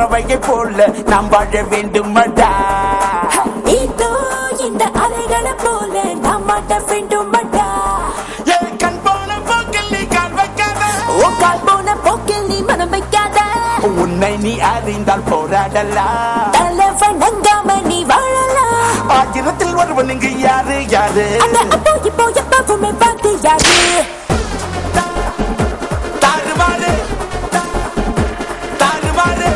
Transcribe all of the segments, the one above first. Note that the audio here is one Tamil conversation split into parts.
பறவையை போல நாம் வாழ வேண்டுமடா இதோ இந்த அலைகளை போல நாம் மாட்ட வேண்டும் மட்டா என் கண் போன போக்கில் நீ கால் வைக்காத ஓ கால் போன போக்கில் நீ மனம் வைக்காத உன்னை நீ அறிந்தால் போராடலாம் தலைவன் நங்காம நீ வாழலாம் ஆயிரத்தில் ஒருவன் இங்கு யாரு யாரு அந்த அப்போ இப்போ எப்பவுமே பார்த்து யாரு தாறுமாறு தாறுமாறு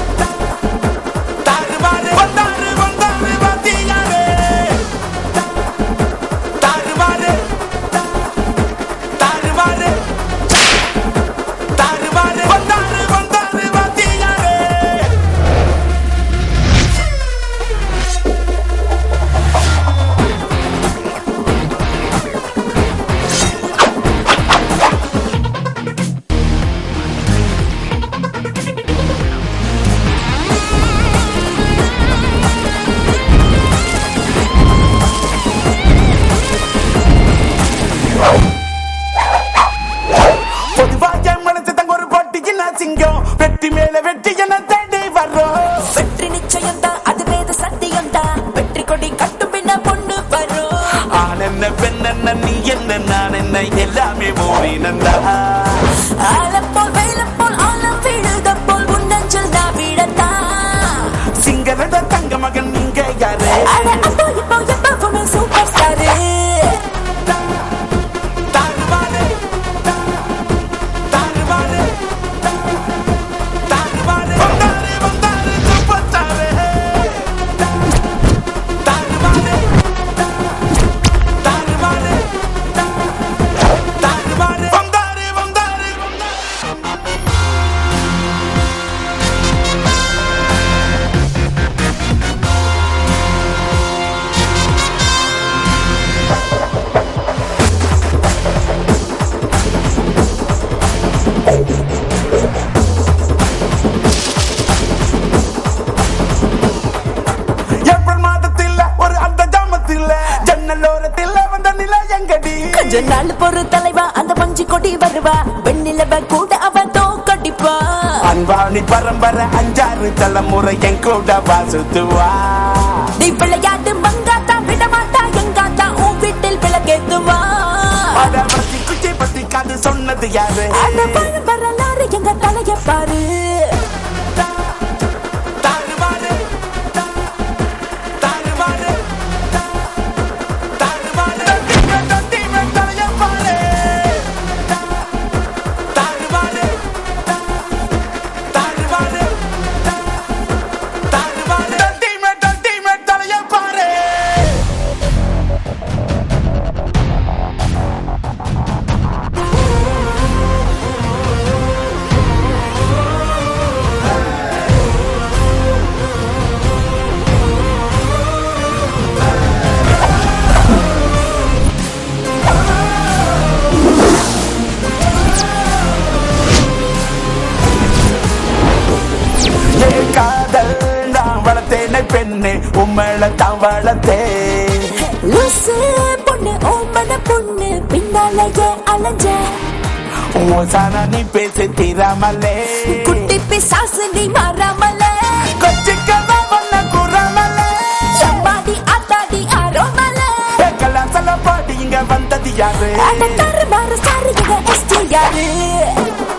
தாறுமாறு வந்தாரு வந்தாரு வாத்தியாரு தாறுமாறு தாறுமாறு தாறுமாறு வந்தாரு வந்தாரு வாத்தியாரு பொதுவாக மனசு தங்க ஒரு போட்டிக்கு நான் சிங்கம் வெட்டி மேல வெட்டி என தேடி வர்றோம் வெற்றி நிச்சயம் தான் அது வேத சத்தியம் தான் வெற்றி கொடி கட்டும் பின்ன பொண்ணு வரும் ஆண் என்ன பெண் என்ன நீ என்ன நான் என்ன எல்லாமே ஓடினந்தா ஆலப்போல் வேலப்போல் ஆலம் விழுத போல் உன்னஞ்சல் நான் விடத்தான் சிங்களத தங்க மகன் நீங்க யாரு அட அப்போ இப்போ எப்பவுமே சூப்பர் ஸ்டாரு தாறுமாறு தாறுமாறு தாறுமாறு வந்தாரு வந்தாரு சூப்பர் ஸ்டாரு தாறுமாறு தாறுமாறு தாறுமாறு வந்தாரு வந்தாரு வந்தாரு ஏப்ரல் மாதத்தில் ஒரு அந்த ஜாமத்தில் ஜன்னலோரத்தில் வந்த நிலை எங்கடி கொஞ்ச நாள் பொறு தலைவா அந்த மஞ்சி கொடி வருவா வெண்ணிலவ கூட அவ தோக்கடிப்பா அன்பாணி பரம்பரை அஞ்சாறு தலைமுறை என் கூட வாசுத்துவா நீ விளையாட்டு மங்காத்தா விட மாட்டா எங்காத்தா உன் வீட்டில் விளக்கேத்துவா அட பத்தி குச்சி பத்தி காது சொன்னது யாரு அந்த பழம் வரலாறு எங்க தலைய பாரு தாறுமாறு தாறுமாறு தாறுமாறு தட்டிமே தட்டிமே தலைய பாரு தாறுமாறு தாறுமாறு தாறுமாறு தட்டிமே தட்டிமே தலைய பாரு என் காதல் நான் வளர்த்தேனே பெண்ணே உம்மள தான் வளர்த்தேன் லூசு பொண்ணு ஓமன பொண்ணு பின்னாலேயே அலைஞ்ச ஓசானா நீ பேசி தீராமலே குட்டி பிசாசு நீ மாறாமலே கொச்சிக்கவா பண்ண கூறாமலே சம்பாடி ஆத்தாடி ஆரோமலே கேட்கலாம் சொல்ல பாடி இங்க வந்தது யாரு அட தரு மாறு சாரு எங்க எஸ்டி யாரு